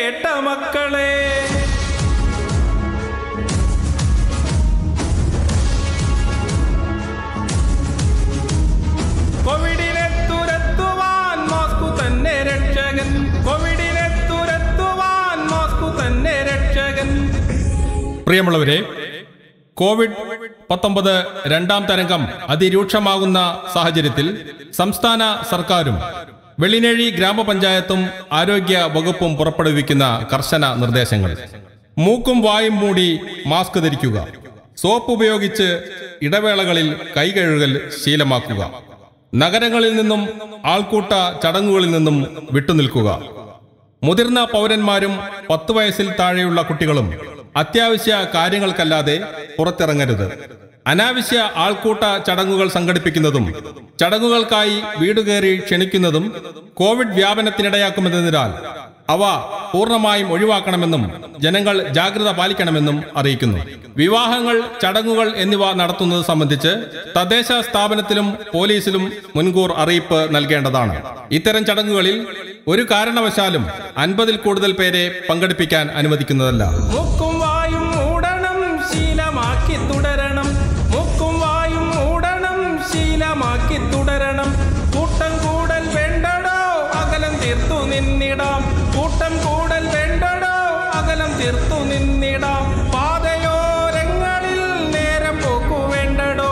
കേട്ട മക്കളെ കോവിഡിനെ തുരത്തുവാൻ മാസ്കു തന്നെ രക്ഷകൻ കോവിഡിനെ തുരത്തുവാൻ മാസ്കു തന്നെ രക്ഷകൻ പ്രിയമുള്ളവരെ കോവിഡ് പത്തൊമ്പത് രണ്ടാം തരംഗം അതിരൂക്ഷമാകുന്ന സാഹചര്യത്തിൽ സംസ്ഥാന സർക്കാരും വെള്ളിനേഴി ഗ്രാമപഞ്ചായത്തും ആരോഗ്യ വകുപ്പും പുറപ്പെടുവിക്കുന്ന കർശന നിർദ്ദേശങ്ങൾ മൂക്കും വായും മൂടി മാസ്ക് ധരിക്കുക സോപ്പ് ഉപയോഗിച്ച് ഇടവേളകളിൽ കൈ കഴുകൽ ശീലമാക്കുക നഗരങ്ങളിൽ നിന്നും ആൾക്കൂട്ട ചടങ്ങുകളിൽ നിന്നും വിട്ടുനിൽക്കുക മുതിർന്ന പൗരന്മാരും പത്ത് വയസ്സിൽ താഴെയുള്ള കുട്ടികളും അത്യാവശ്യ കാര്യങ്ങൾക്കല്ലാതെ പുറത്തിറങ്ങരുത് അനാവശ്യ ആൾക്കൂട്ട ചടങ്ങുകൾ സംഘടിപ്പിക്കുന്നതും ചടങ്ങുകൾക്കായി വീട് കയറി ക്ഷണിക്കുന്നതും കോവിഡ് വ്യാപനത്തിനിടയാക്കുമെന്നതിനാൽ അവ പൂർണ്ണമായും ഒഴിവാക്കണമെന്നും ജനങ്ങൾ ജാഗ്രത പാലിക്കണമെന്നും അറിയിക്കുന്നു വിവാഹങ്ങൾ ചടങ്ങുകൾ എന്നിവ നടത്തുന്നത് സംബന്ധിച്ച് തദ്ദേശ സ്ഥാപനത്തിലും പോലീസിലും മുൻകൂർ അറിയിപ്പ് നൽകേണ്ടതാണ് ഇത്തരം ചടങ്ങുകളിൽ ഒരു കാരണവശാലും അൻപതിൽ കൂടുതൽ പേരെ പങ്കെടുപ്പിക്കാൻ അനുവദിക്കുന്നതല്ല മുക്കും വായും മൂടണം ശീലമാക്കി തുടരണം മുക്കും വായും മൂടണം ശീലമാക്കി തുടരണം കൂട്ടം കൂടൽ വേണ്ടടോ അകലം തീർത്തു നിന്നിടാം കൂട്ടം കൂടൽ വേണ്ടടോ അകലം തീർത്തു നിന്നിടാം പാതയോരങ്ങളിൽ നേരം പോക്കു വേണ്ടടോ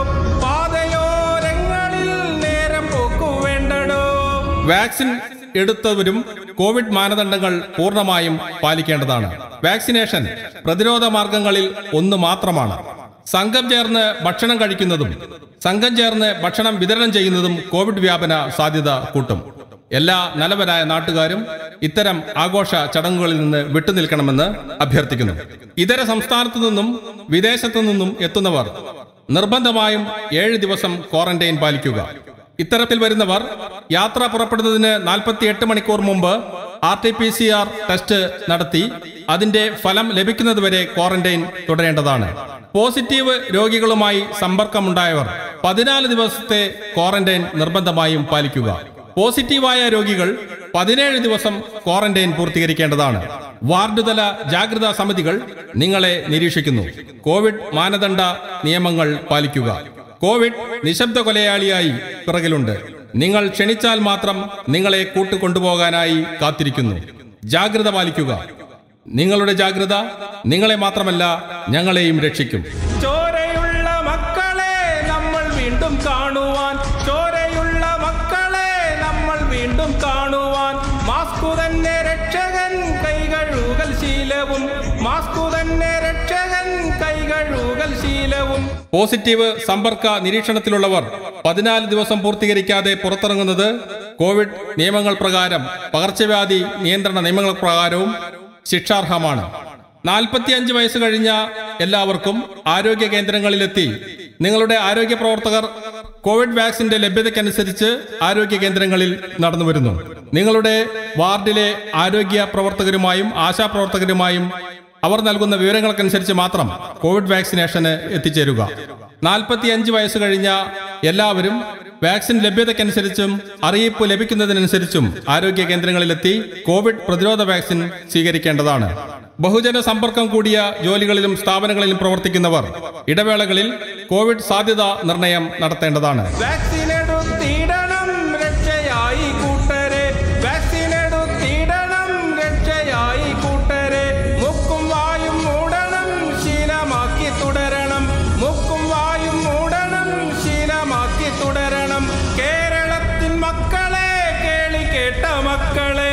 പാതയോരങ്ങളിൽ നേരം പോക്കു വേണ്ടടോ വാക്സിൻ എടുത്തവരും കോവിഡ് മാനദണ്ഡങ്ങൾ പൂർണ്ണമായും പാലിക്കേണ്ടതാണ് വാക്സിനേഷൻ പ്രതിരോധ മാർഗങ്ങളിൽ ഒന്ന് മാത്രമാണ് സംഘം ചേർന്ന് ഭക്ഷണം കഴിക്കുന്നതും സംഘം ചേർന്ന് ഭക്ഷണം വിതരണം ചെയ്യുന്നതും കോവിഡ് വ്യാപന സാധ്യത കൂട്ടും എല്ലാ നല്ലവരായ നാട്ടുകാരും ഇത്തരം ആഘോഷ ചടങ്ങുകളിൽ നിന്ന് വിട്ടുനിൽക്കണമെന്ന് അഭ്യർത്ഥിക്കുന്നു ഇതര സംസ്ഥാനത്തു നിന്നും വിദേശത്തു നിന്നും എത്തുന്നവർ നിർബന്ധമായും ഏഴ് ദിവസം ക്വാറന്റൈൻ പാലിക്കുക ഇത്തരത്തിൽ വരുന്നവർ യാത്ര പുറപ്പെടുന്നതിന് 48 മണിക്കൂർ മുമ്പ് R T P C R test നടത്തി അതിന്റെ ഫലം ലഭിക്കുന്നതുവരെ ക്വാറന്റൈൻ തുടരേണ്ടതാണ് പോസിറ്റീവ് രോഗികളുമായി സമ്പർക്കമുണ്ടായവർ പതിനാല് ദിവസത്തെ ക്വാറന്റൈൻ നിർബന്ധമായും പാലിക്കുക പോസിറ്റീവായ രോഗികൾ പതിനേഴ് ദിവസം ക്വാറന്റൈൻ പൂർത്തീകരിക്കേണ്ടതാണ് വാർഡ് തല ജാഗ്രതാ സമിതികൾ നിങ്ങളെ നിരീക്ഷിക്കുന്നു കോവിഡ് മാനദണ്ഡ നിയമങ്ങൾ പാലിക്കുക കോവിഡ് നിശബ്ദ കൊലയാളിയായി പിറകിലുണ്ട് നിങ്ങൾ ക്ഷണിച്ചാൽ മാത്രം നിങ്ങളെ കൂട്ടുകൊണ്ടുപോകാനായി കാത്തിരിക്കുന്നു ജാഗ്രത പാലിക്കുക നിങ്ങളുടെ ജാഗ്രത നിങ്ങളെ മാത്രമല്ല ഞങ്ങളെയും രക്ഷിക്കും ചോരയുള്ള മക്കളെ നമ്മൾ വീണ്ടും കാണുവാൻ ചോരയുള്ള മക്കളെ നമ്മൾ വീണ്ടും കാണുവാൻ മാസ്കു തന്നെ രക്ഷകൻ കൈകഴുകൽ ശീലവും മാസ്കു തന്നെ രക്ഷകൻ കൈകഴുകൽ ശീലവും പോസിറ്റീവ് സമ്പർക്ക നിരീക്ഷണത്തിലുള്ളവർ പതിനാല് ദിവസം പൂർത്തീകരിക്കാതെ പുറത്തിറങ്ങുന്നത് കോവിഡ് നിയമങ്ങൾ പ്രകാരം പകർച്ചവ്യാധി നിയന്ത്രണ നിയമങ്ങൾ പ്രകാരവും ശിക്ഷാർഹമാണ് നാൽപ്പത്തിയഞ്ച് വയസ്സ് കഴിഞ്ഞ എല്ലാവർക്കും ആരോഗ്യ കേന്ദ്രങ്ങളിലെത്തി നിങ്ങളുടെ ആരോഗ്യ പ്രവർത്തകർ കോവിഡ് വാക്സിന്റെ ലഭ്യതയ്ക്കനുസരിച്ച് ആരോഗ്യ കേന്ദ്രങ്ങളിൽ നടന്നു വരുന്നു നിങ്ങളുടെ വാർഡിലെ ആരോഗ്യ പ്രവർത്തകരുമായും ആശാപ്രവർത്തകരുമായും അവർ നൽകുന്ന വിവരങ്ങൾക്കനുസരിച്ച് മാത്രം കോവിഡ് വാക്സിനേഷന് എത്തിച്ചേരുക നാൽപ്പത്തിയഞ്ച് വയസ്സ് കഴിഞ്ഞ എല്ലാവരും വാക്സിൻ ലഭ്യതയ്ക്കനുസരിച്ചും അറിയിപ്പ് ലഭിക്കുന്നതിനനുസരിച്ചും ആരോഗ്യ കേന്ദ്രങ്ങളിലെത്തി കോവിഡ് പ്രതിരോധ വാക്സിൻ സ്വീകരിക്കേണ്ടതാണ് ബഹുജന സമ്പർക്കം കൂടിയ ജോലികളിലും സ്ഥാപനങ്ങളിലും പ്രവർത്തിക്കുന്നവർ ഇടവേളകളിൽ കോവിഡ് സാധ്യത നിർണയം നടത്തേണ്ടതാണ് വാക്സിൻ എടുത്തിടണം രക്ഷയായി കൂട്ടരെ വാക്സിൻ എടുത്തിടണം രക്ഷയായി കൂട്ടരെ മുക്കും വായും മൂടണം ശീലമാക്കി തുടരണം മുക്കും വായും മൂടണം ശീലമാക്കി തുടരണം കേരളത്തിൻ മക്കളെ കേളി കേട്ട മക്കളെ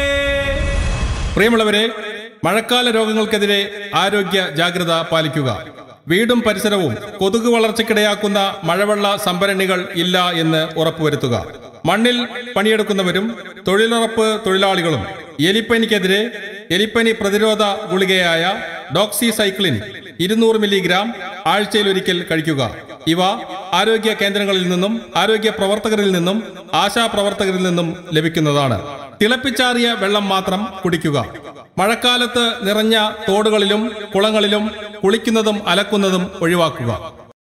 പ്രിയമുള്ളവരെ മഴക്കാല രോഗങ്ങൾക്കെതിരെ ആരോഗ്യ ജാഗ്രത പാലിക്കുക വീടും പരിസരവും കൊതുക് വളർച്ചയ്ക്കിടയാക്കുന്ന മഴവെള്ള സംഭരണികൾ ഇല്ല എന്ന് ഉറപ്പുവരുത്തുക മണ്ണിൽ പണിയെടുക്കുന്നവരും തൊഴിലുറപ്പ് തൊഴിലാളികളും എലിപ്പനിക്കെതിരെ എലിപ്പനി പ്രതിരോധ ഗുളികയായ ഡോക്സിസൈക്ലിൻ ഇരുന്നൂറ് മില്ലിഗ്രാം ആഴ്ചയിലൊരിക്കൽ കഴിക്കുക ഇവ ആരോഗ്യ കേന്ദ്രങ്ങളിൽ നിന്നും ആരോഗ്യ പ്രവർത്തകരിൽ നിന്നും ആശാപ്രവർത്തകരിൽ നിന്നും ലഭിക്കുന്നതാണ് തിളപ്പിച്ചാറിയ വെള്ളം മാത്രം കുടിക്കുക മഴക്കാലത്ത് നിറഞ്ഞ തോടുകളിലും കുളങ്ങളിലും കുളിക്കുന്നതും അലക്കുന്നതും ഒഴിവാക്കുക